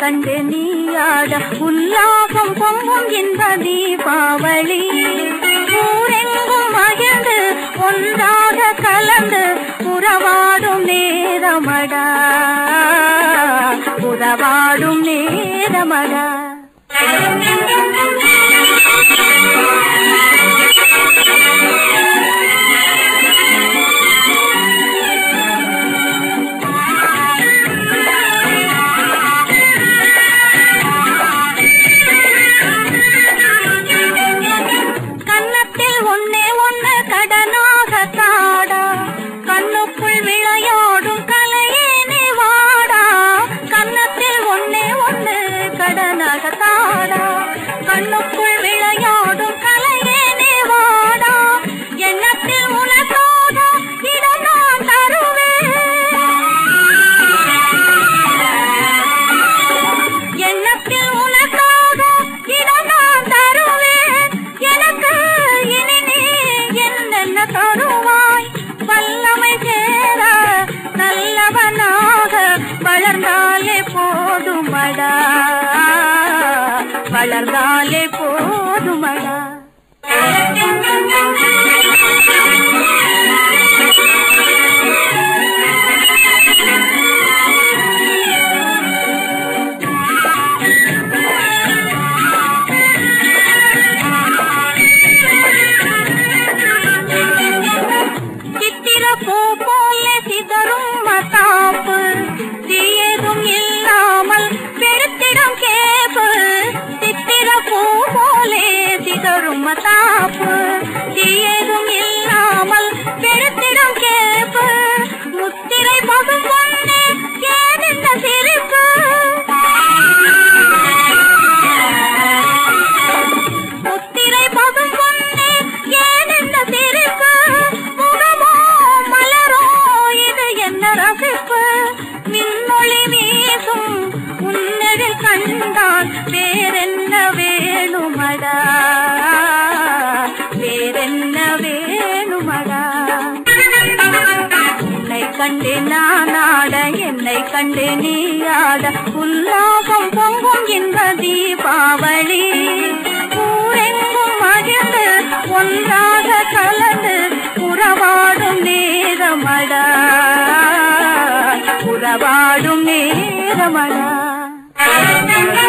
கண்டு நீயாட உல்லாசம் பொங்கும் இந்த தீபாவளி ஊரெங்கும் மகிழ்ந்து ஒன்றாக கலந்து உறவாடும் நேரமடா உறவாடும் நேரமடா கன்னத்தில் ஒன்னே ஒன்னு கடனாக தாடா கண்ணுக்குள் விளையாடும் கலையேனே வாடா கன்னத்தில் ஒன்னே ஒன்னு கடனாக தாடா கண்ணுக்குள் விளையாடும் கலையேனே வாடா எண்ணத்தில் உனக்காக இடம் நான் தருவேன் எண்ணத்தில் உனக்காக இடம் நான் தருவேன் எனக்கு இனி நீ என்னென்ன தருவாய் வல்லமை சேர நல்லவனாக வளர்ந்தாலே போதுமடா வளர்ந்தாலே போதுமடா சித்திர பூ போல சிதறும் மத்தாப்பு தீயதும் இல்லாமல் பெருத்திடம் கேப்பு சித்திர பூ போலே சிதறும் மத்தாப்பு தீயதும் இல்லாமல் பெருத்திடம் கேப்பு முத்திரை பசும் பொண்ணே ஏன் இந்த சிரிப்பு முத்திரை பசும் பொன்னே ஏன் இந்த சிரிப்பு முகமோ மலரோ இது என்ன ரசிப்பு மின்னொளி வீசும் உன்னதில் கண்டால் வேறென்ன வேணுமடா வேறென்ன வேணுமடா என்னை கண்டு நான் ஆட என்னை கண்டு நீ ஆட உல்லாசம் பொங்கும் இந்த தீபாவளி ஊரெங்கும் மகிழ்ந்து ஒன்றாக கலந்து உறவாடும் நேரமடா உறவாடும் நேரமடா